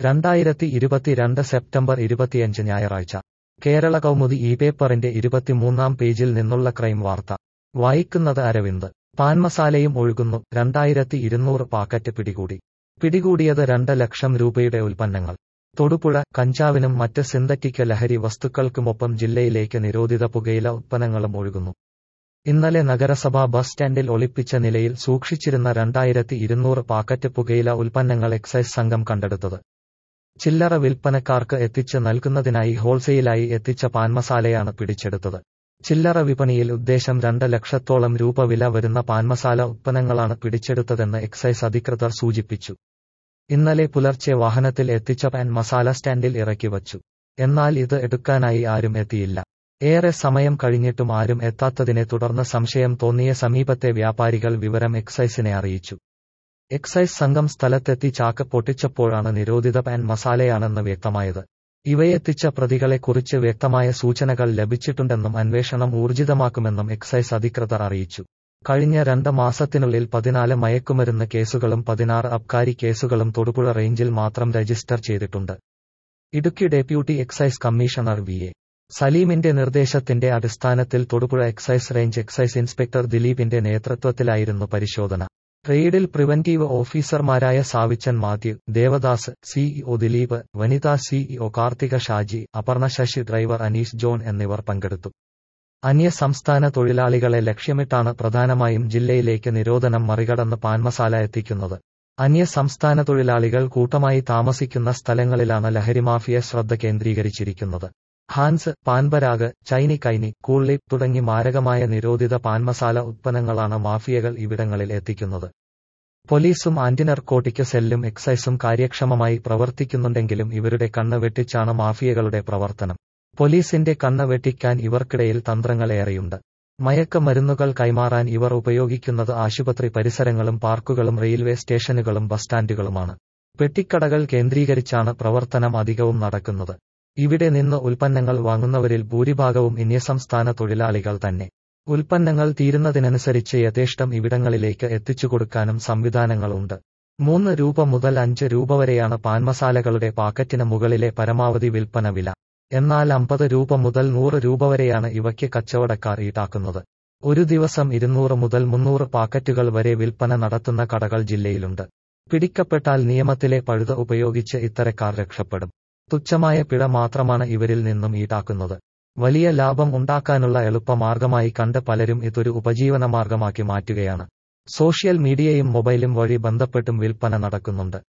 രണ്ടായിരത്തി ഇരുപത്തിരണ്ട് സെപ്റ്റംബർ ഇരുപത്തിയഞ്ച് ഞായറാഴ്ച കേരള കൗമുദി ഈ പേപ്പറിന്റെ ഇരുപത്തിമൂന്നാം പേജിൽ നിന്നുള്ള ക്രൈം വാർത്ത വായിക്കുന്നത് അരവിന്ദ് പാൻമസാലയും ഒഴുകുന്നു രണ്ടായിരത്തി ഇരുന്നൂറ് പാക്കറ്റ് പിടികൂടി പിടികൂടിയത് രണ്ട് ലക്ഷം രൂപയുടെ ഉൽപ്പന്നങ്ങൾ തൊടുപുഴ കഞ്ചാവിനും മറ്റ് സിന്തറ്റിക് ലഹരി വസ്തുക്കൾക്കുമൊപ്പം ജില്ലയിലേക്ക് നിരോധിത പുകയില ഉൽപ്പന്നങ്ങളും ഒഴുകുന്നു ഇന്നലെ നഗരസഭാ ബസ് സ്റ്റാൻഡിൽ ഒളിപ്പിച്ച നിലയിൽ സൂക്ഷിച്ചിരുന്ന രണ്ടായിരത്തി ഇരുന്നൂറ് പാക്കറ്റ് പുകയില ഉൽപ്പന്നങ്ങൾ എക്സൈസ് സംഘം കണ്ടെടുത്തത് ചില്ലറ വിൽപ്പനക്കാർക്ക് എത്തിച്ച് നൽകുന്നതിനായി ഹോൾസെയിലായി എത്തിച്ച പാൻമസാലയാണ് പിടിച്ചെടുത്തത് ചില്ലറ വിപണിയിൽ ഉദ്ദേശം രണ്ട് ലക്ഷത്തോളം രൂപ വില വരുന്ന പാൻമസാല ഉൽപ്പന്നങ്ങളാണ് പിടിച്ചെടുത്തതെന്ന് എക്സൈസ് അധികൃതർ സൂചിപ്പിച്ചു ഇന്നലെ പുലർച്ചെ വാഹനത്തിൽ എത്തിച്ച പാൻ മസാല സ്റ്റാൻഡിൽ ഇറക്കി വച്ചു എന്നാൽ ഇത് എടുക്കാനായി ആരും എത്തിയില്ല ഏറെ സമയം കഴിഞ്ഞിട്ടും ആരും എത്താത്തതിനെ തുടർന്ന് സംശയം തോന്നിയ സമീപത്തെ വ്യാപാരികൾ വിവരം എക്സൈസിനെ അറിയിച്ചു എക്സൈസ് സംഘം സ്ഥലത്തെത്തി ചാക്ക് പൊട്ടിച്ചപ്പോഴാണ് നിരോധിത പാൻ മസാലയാണെന്ന് വ്യക്തമായത് ഇവയെത്തിച്ച പ്രതികളെക്കുറിച്ച് വ്യക്തമായ സൂചനകൾ ലഭിച്ചിട്ടുണ്ടെന്നും അന്വേഷണം ഊർജിതമാക്കുമെന്നും എക്സൈസ് അധികൃതർ അറിയിച്ചു കഴിഞ്ഞ രണ്ട് മാസത്തിനുള്ളിൽ പതിനാല് മയക്കുമരുന്ന് കേസുകളും പതിനാറ് അബ്കാരി കേസുകളും തൊടുപുഴ റേഞ്ചിൽ മാത്രം രജിസ്റ്റർ ചെയ്തിട്ടുണ്ട് Idukki deputy excise commissioner V A സലീമിന്റെ നിർദ്ദേശത്തിന്റെ അടിസ്ഥാനത്തിൽ Thodupuzha excise range excise inspector ദിലീപിന്റെ നേതൃത്വത്തിലായിരുന്നു പരിശോധന റെയ്ഡിൽ പ്രിവന്റീവ് ഓഫീസർമാരായ സാവിച്ചൻ മാത്യു ദേവദാസ് സിഇഒ ദിലീപ് വനിതാ സിഇഒ കാർത്തിക ഷാജി അപർണ ശശി ഡ്രൈവർ അനീഷ് ജോൺ എന്നിവർ പങ്കെടുത്തു അന്യ സംസ്ഥാന തൊഴിലാളികളെ ലക്ഷ്യമിട്ടാണ് പ്രധാനമായും ജില്ലയിലേക്ക് നിരോധനം മറികടന്ന് പാൻമസാല എത്തിക്കുന്നത് അന്യ സംസ്ഥാന തൊഴിലാളികൾ കൂട്ടമായി താമസിക്കുന്ന സ്ഥലങ്ങളിലാണ് ലഹരിമാഫിയ ശ്രദ്ധ കേന്ദ്രീകരിച്ചിരിക്കുന്നത് ഹാൻസ് പാൻപരാഗ് ചൈനി കൈനി കൂള്ളി തുടങ്ങി മാരകമായ നിരോധിത പാൻമസാല ഉത്പന്നങ്ങളാണ് മാഫിയകൾ ഇവിടങ്ങളിൽ എത്തിക്കുന്നത് പോലീസും ആന്റി നർക്കോട്ടിക് സെല്ലും എക്സൈസും കാര്യക്ഷമമായി പ്രവർത്തിക്കുന്നുണ്ടെങ്കിലും ഇവരുടെ കണ്ണ് വെട്ടിച്ചാണ് മാഫിയകളുടെ പ്രവർത്തനം പോലീസിന്റെ കണ്ണ് വെട്ടിക്കാൻ ഇവർക്കിടയിൽ തന്ത്രങ്ങളേറെയുണ്ട് മയക്കമരുന്നുകൾ കൈമാറാൻ ഇവർ ഉപയോഗിക്കുന്നത് ആശുപത്രി പരിസരങ്ങളും പാർക്കുകളും റെയിൽവേ സ്റ്റേഷനുകളും ബസ് സ്റ്റാൻഡുകളുമാണ് പെട്ടിക്കടകൾ കേന്ദ്രീകരിച്ചാണ് പ്രവർത്തനം അധികവും നടക്കുന്നത് ഇവിടെ നിന്ന് ഉൽപ്പന്നങ്ങൾ വാങ്ങുന്നവരിൽ ഭൂരിഭാഗവും അന്യസംസ്ഥാന തൊഴിലാളികൾ തന്നെ ഉൽപ്പന്നങ്ങൾ തീരുന്നതിനനുസരിച്ച് യഥേഷ്ടം ഇവിടങ്ങളിലേക്ക് എത്തിച്ചുകൊടുക്കാനും സംവിധാനങ്ങളുണ്ട് മൂന്ന് രൂപ മുതൽ അഞ്ച് രൂപ വരെയാണ് പാൻമസാലകളുടെ പാക്കറ്റിന് മുകളിലെ പരമാവധി വിൽപ്പന വില എന്നാൽ അമ്പത് രൂപ മുതൽ നൂറ് രൂപ വരെയാണ് ഇവയ്ക്ക് കച്ചവടക്കാർ ഈടാക്കുന്നത് ഒരു ദിവസം ഇരുന്നൂറ് മുതൽ മുന്നൂറ് പാക്കറ്റുകൾ വരെ വിൽപ്പന നടത്തുന്ന കടകൾ ജില്ലയിലുണ്ട് പിടിക്കപ്പെട്ടാൽ നിയമത്തിലെ പഴുത ഉപയോഗിച്ച് ഇത്തരക്കാർ രക്ഷപ്പെടും തുച്ഛമായ പിഴ മാത്രമാണ് ഇവരിൽ നിന്നും ഈടാക്കുന്നത് വലിയ ലാഭം ഉണ്ടാക്കാനുള്ള എളുപ്പമാർഗമായി കണ്ട് പലരും ഇതൊരു ഉപജീവനമാർഗമാക്കി മാറ്റുകയാണ് സോഷ്യൽ മീഡിയയും മൊബൈലും വഴി ബന്ധപ്പെട്ടും വിൽപ്പന നടക്കുന്നുണ്ട്